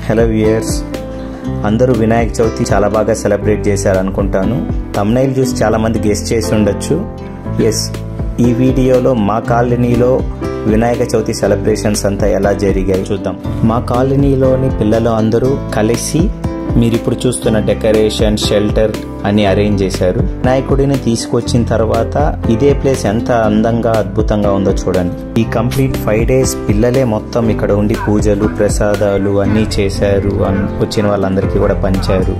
hello viewers అందరూ వినాయక చవితి చాలా బాగా సెలబ్రేట్ చేశారు అనుకుంటాను తమ్నైల్ చూసి చాలా మంది గెస్ట్ చేసి ఉండొచ్చు ఎస్ ఈ వీడియోలో మా కాలనీలో వినాయక చవితి సెలబ్రేషన్స్ అంతా ఎలా జరిగాయి చూద్దాం మా కాలనీలోని పిల్లలు అందరూ కలిసి మీరు ఇప్పుడు చూస్తున్న డెకరేషన్ షెల్టర్ అని అరేంజ్ చేశారు వినాయకుడిని తీసుకొచ్చిన తర్వాత ఇదే ప్లేస్ ఎంత అందంగా అద్భుతంగా ఉందో చూడండి ఈ కంప్లీట్ ఫైవ్ డేస్ పిల్లలే మొత్తం ఇక్కడ ఉండి పూజలు ప్రసాదాలు అన్నీ చేశారు అన్- వచ్చిన వాళ్ళందరికీ కూడా పంచారు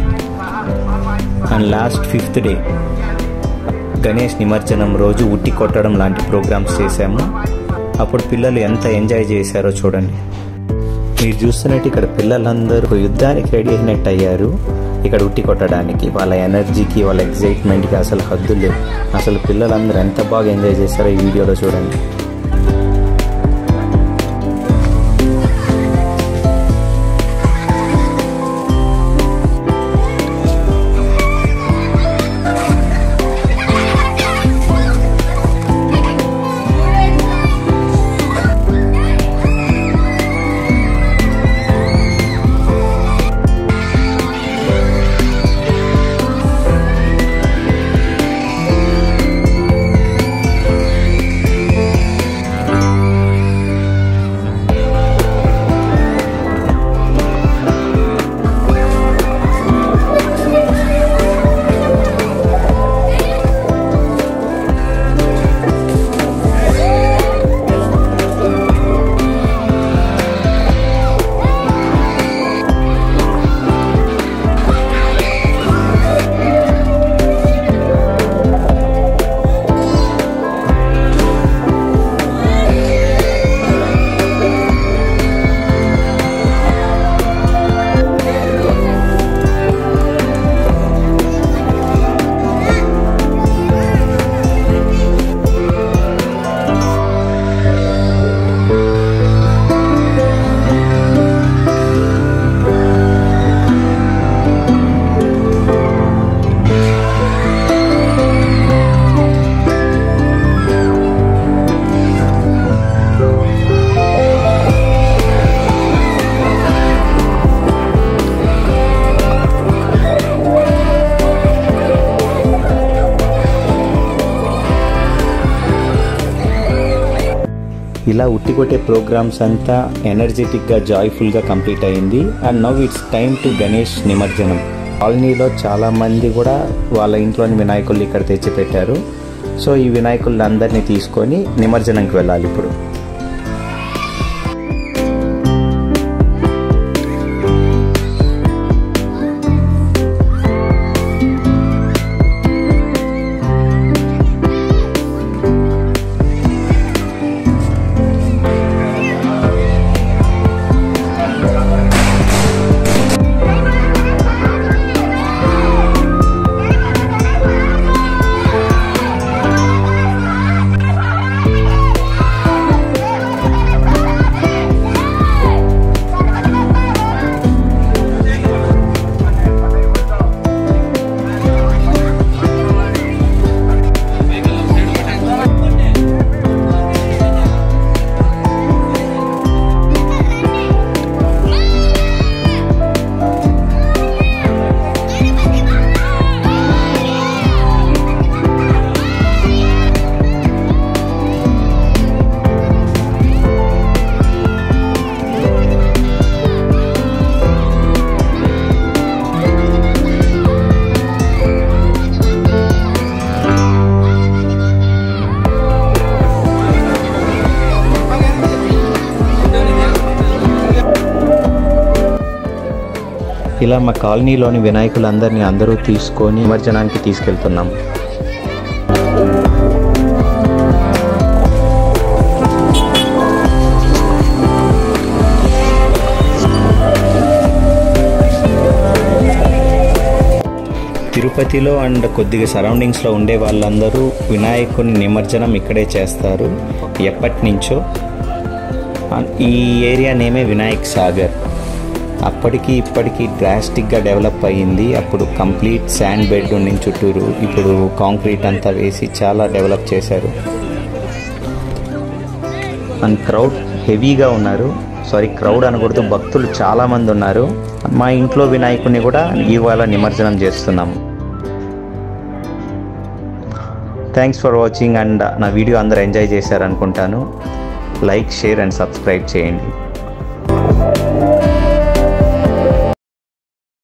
and last fifth day Ganesh నిమజ్జనం రోజు ఉట్టి కొట్టడం లాంటి ప్రోగ్రామ్స్ చేశాము అప్పుడు పిల్లలు ఎంత ఎంజాయ్ చేశారో చూడండి మీరు చూస్తున్నట్టు ఇక్కడ పిల్లలందరూ యుద్ధానికి రెడీ అయినట్టు అయ్యారు ఇక్కడ ఉట్టి కొట్టడానికి వాళ్ళ ఎనర్జీకి వాళ్ళ ఎగ్జైట్మెంట్కి అసలు హద్దు లేవు అసలు పిల్లలందరూ ఎంత బాగా ఎంజాయ్ చేశారో ఈ వీడియోలో చూడండి ఇలా ఉట్టి కొట్టే ప్రోగ్రామ్స్ అంతా ఎనర్జెటిక్గా జాయ్ఫుల్గా కంప్లీట్ అయింది and now it's time to Ganesh నిమజ్జనం కాలనీలో చాలా మంది కూడా వాళ్ళ ఇంట్లోని వినాయకులు ఇక్కడ తెచ్చిపెట్టారు సో ఈ వినాయకులు అందరినీ తీసుకొని నిమజ్జనంకి వెళ్ళాలి ఇప్పుడు ఇలా మా కాలనీలోని వినాయకులందరినీ అందరూ తీసుకొని నిమజ్జనానికి తీసుకెళ్తున్నాం తిరుపతిలో అండ్ కొద్దిగా సరౌండింగ్స్లో ఉండే వాళ్ళందరూ వినాయకుని నిమజ్జనం ఇక్కడే చేస్తారు ఎప్పటి నుంచో అండ్ ఈ ఏరియా నేమే వినాయక్ సాగర్ అప్పటికి ఇప్పటికి డ్రాస్టిక్గా డెవలప్ అయ్యింది అప్పుడు కంప్లీట్ శాండ్ బెడ్ ఉండి చుట్టూరు ఇప్పుడు కాంక్రీట్ అంతా వేసి చాలా డెవలప్ చేశారు అండ్ క్రౌడ్ హెవీగా ఉన్నారు సారీ క్రౌడ్ అనకూడదు భక్తులు చాలామంది ఉన్నారు మా ఇంట్లో వినాయకుడిని కూడా ఇవాళ నిమజ్జనం చేస్తున్నాము థ్యాంక్స్ ఫర్ వాచింగ్ అండ్ నా వీడియో అందరూ ఎంజాయ్ చేశారనుకుంటాను లైక్ షేర్ అండ్ సబ్స్క్రైబ్ చేయండి